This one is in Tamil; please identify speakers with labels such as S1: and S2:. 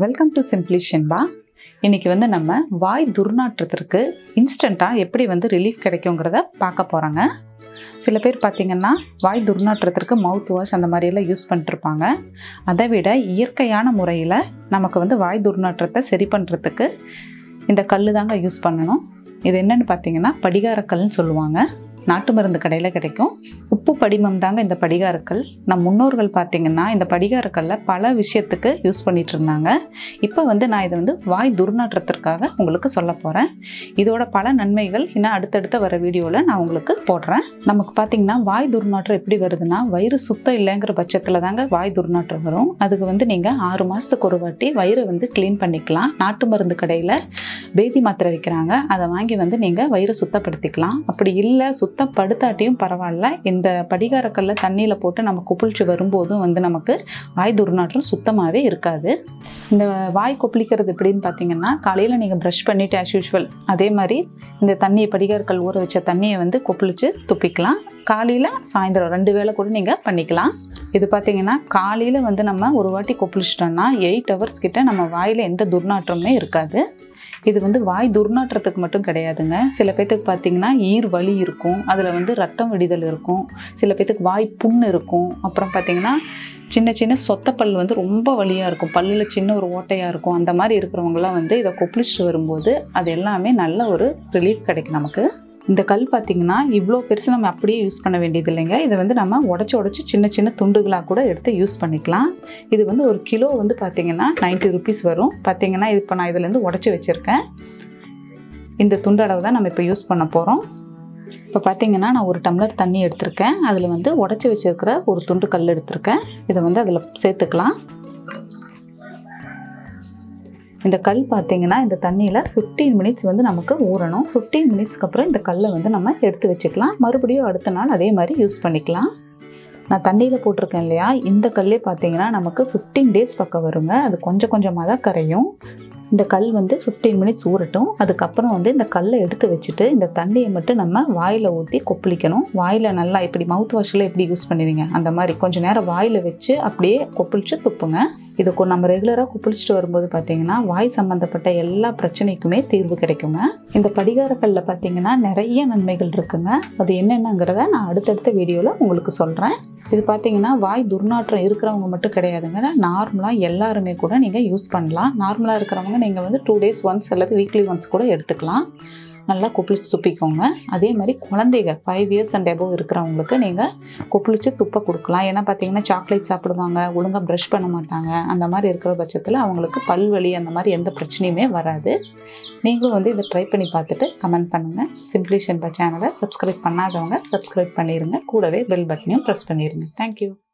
S1: வெல்கம் டு சிம்ப்ளி ஷென்பா இன்னைக்கு வந்து நம்ம வாய் துர்நாற்றத்திற்கு இன்ஸ்டண்ட்டாக எப்படி வந்து ரிலீஃப் கிடைக்குங்கிறத பார்க்க போகிறோங்க சில பேர் பார்த்திங்கன்னா வாய் துர்நாற்றத்திற்கு மவுத் வாஷ் அந்த மாதிரியெல்லாம் யூஸ் பண்ணிட்டுருப்பாங்க அதை விட இயற்கையான முறையில் நமக்கு வந்து வாய் துர்நாற்றத்தை சரி பண்ணுறதுக்கு இந்த கல் தாங்க யூஸ் பண்ணணும் இது என்னென்னு பார்த்தீங்கன்னா படிகாரக்கல்னு சொல்லுவாங்க நாட்டு மருந்து கடையில் கிடைக்கும் உப்பு படிமம் தாங்க இந்த படிகாரக்கல் நம் முன்னோர்கள் பார்த்தீங்கன்னா இந்த படிகாரக்கல்ல பல விஷயத்துக்கு யூஸ் பண்ணிட்டு இருந்தாங்க இப்போ வந்து நான் இதை வந்து வாய் துர்நாற்றத்திற்காக உங்களுக்கு சொல்ல போகிறேன் இதோட பல நன்மைகள் இன்னும் அடுத்தடுத்த வர வீடியோவில் நான் உங்களுக்கு போடுறேன் நமக்கு பார்த்தீங்கன்னா வாய் துர்நாற்றம் எப்படி வருதுன்னா வயிறு சுத்தம் இல்லைங்கிற பட்சத்தில் தாங்க வாய் துர்நாற்றம் வரும் அதுக்கு வந்து நீங்கள் ஆறு மாதத்துக்கு ஒரு வாட்டி வயிறை வந்து க்ளீன் பண்ணிக்கலாம் நாட்டு மருந்து கடையில் பேதி மாத்திரை விற்கிறாங்க அதை வாங்கி வந்து நீங்கள் வயிறை சுத்தப்படுத்திக்கலாம் அப்படி இல்லை சுத்தப்படுத்தாட்டியும் பரவாயில்ல இந்த படிகாரக்கல்ல தண்ணியில் போட்டு நம்ம கொப்பளிச்சு வரும்போதும் வந்து நமக்கு வாய் துர்நாற்றம் சுத்தமாகவே இருக்காது இந்த வாய் கொப்பளிக்கிறது எப்படின்னு பார்த்தீங்கன்னா காலையில் நீங்கள் ப்ரஷ் பண்ணிவிட்டு ஆஸ் யூஷுவல் அதே மாதிரி இந்த தண்ணியை படிகாரக்கல் ஊற வச்ச தண்ணியை வந்து கொப்பளிச்சு துப்பிக்கலாம் காலையில் சாயந்தரம் ரெண்டு வேளை கூட நீங்கள் பண்ணிக்கலாம் இது பார்த்தீங்கன்னா காலையில் வந்து நம்ம ஒரு வாட்டி கொப்பளிச்சிட்டோம்னா எயிட் ஹவர்ஸ் கிட்ட நம்ம வாயில் எந்த துர்நாற்றமுமே இருக்காது இது வந்து வாய் துர்நாற்றத்துக்கு மட்டும் கிடையாதுங்க சில பேர்த்துக்கு பார்த்தீங்கன்னா ஈர் வலி இருக்கும் அதில் வந்து ரத்தம் வடிதல் இருக்கும் சில பேர்த்துக்கு வாய் புண் இருக்கும் அப்புறம் பார்த்தீங்கன்னா சின்ன சின்ன சொத்தப்பல் வந்து ரொம்ப வலியாக இருக்கும் பல்லில் சின்ன ஒரு ஓட்டையாக இருக்கும் அந்த மாதிரி இருக்கிறவங்களாம் வந்து இதை கொப்பளிச்சுட்டு வரும்போது அது எல்லாமே நல்ல ஒரு ரிலீஃப் கிடைக்கும் நமக்கு இந்த கல் பார்த்திங்கன்னா இவ்வளோ பெருசு நம்ம அப்படியே யூஸ் பண்ண வேண்டியது இல்லைங்க இதை வந்து நம்ம உடச்சி உடச்சி சின்ன சின்ன துண்டுகளாக கூட எடுத்து யூஸ் பண்ணிக்கலாம் இது வந்து ஒரு கிலோ வந்து பார்த்திங்கன்னா நைன்ட்டி ருபீஸ் வரும் பார்த்திங்கன்னா இப்போ நான் இதுலேருந்து உடச்சி வச்சுருக்கேன் இந்த துண்டளவு தான் நம்ம இப்போ யூஸ் பண்ண போகிறோம் இப்போ பார்த்தீங்கன்னா நான் ஒரு டம்ளர் தண்ணி எடுத்திருக்கேன் அதில் வந்து உடச்சி வச்சுருக்கிற ஒரு துண்டு கல் எடுத்திருக்கேன் இதை வந்து அதில் சேர்த்துக்கலாம் இந்த கல் பார்த்தீங்கன்னா இந்த தண்ணியில் ஃபிஃப்டீன் மினிட்ஸ் வந்து நமக்கு ஊறணும் ஃபிஃப்டீன் மினிட்ஸ்க்கு அப்புறம் இந்த கல்லை வந்து நம்ம எடுத்து வச்சுக்கலாம் மறுபடியும் அடுத்த நாள் அதே மாதிரி யூஸ் பண்ணிக்கலாம் நான் தண்ணியில் போட்டிருக்கேன் இல்லையா இந்த கல்லே பார்த்தீங்கன்னா நமக்கு ஃபிஃப்டீன் டேஸ் பக்கம் வருங்க அது கொஞ்சம் கொஞ்சமாக தான் கரையும் இந்த கல் வந்து ஃபிஃப்டீன் மினிட்ஸ் ஊறட்டும் அதுக்கப்புறம் வந்து இந்த கல்லை எடுத்து வச்சுட்டு இந்த தண்ணியை மட்டும் நம்ம வாயில் ஊற்றி கொப்பளிக்கணும் வாயில் நல்லா இப்படி மவுத் வாஷில் எப்படி யூஸ் பண்ணுவீங்க அந்த மாதிரி கொஞ்சம் நேரம் வாயில் வச்சு அப்படியே கொப்பளிச்சு துப்புங்க இதுக்கு நம்ம ரெகுலராக குப்பிளிச்சுட்டு வரும்போது பார்த்தீங்கன்னா வாய் சம்மந்தப்பட்ட எல்லா பிரச்சனைக்குமே தீர்வு கிடைக்குங்க இந்த படிகாரக்கல்ல பார்த்தீங்கன்னா நிறைய நன்மைகள் இருக்குங்க அது என்னென்னங்கிறத நான் அடுத்தடுத்த வீடியோவில் உங்களுக்கு சொல்கிறேன் இது பார்த்தீங்கன்னா வாய் துர்நாற்றம் இருக்கிறவங்க மட்டும் கிடையாதுங்க நார்மலாக எல்லாருமே கூட நீங்கள் யூஸ் பண்ணலாம் நார்மலாக இருக்கிறவங்க நீங்கள் வந்து டூ டேஸ் ஒன்ஸ் அல்லது வீக்லி ஒன்ஸ் கூட எடுத்துக்கலாம் நல்லா கொப்பளிச்சு துப்பிக்கோங்க அதே மாதிரி குழந்தைங்க ஃபைவ் இயர்ஸ் அண்ட் எபோவ் இருக்கிறவங்களுக்கு நீங்கள் கொப்பளிச்சு துப்ப கொடுக்கலாம் ஏன்னா பார்த்தீங்கன்னா சாக்லேட் சாப்பிடுவாங்க ஒழுங்காக ப்ரஷ் பண்ண மாட்டாங்க அந்த மாதிரி இருக்கிற பட்சத்தில் அவங்களுக்கு பல்வலி அந்த மாதிரி எந்த பிரச்சனையுமே வராது நீங்களும் வந்து இதை ட்ரை பண்ணி பார்த்துட்டு கமெண்ட் பண்ணுங்கள் சிம்ப்ளி ஷென்பா சேனலை சப்ஸ்கிரைப் பண்ணாதவங்க சப்ஸ்கிரைப் பண்ணிடுங்க கூடவே பெல் பட்டனையும் ப்ரெஸ் பண்ணிடுங்க தேங்க்யூ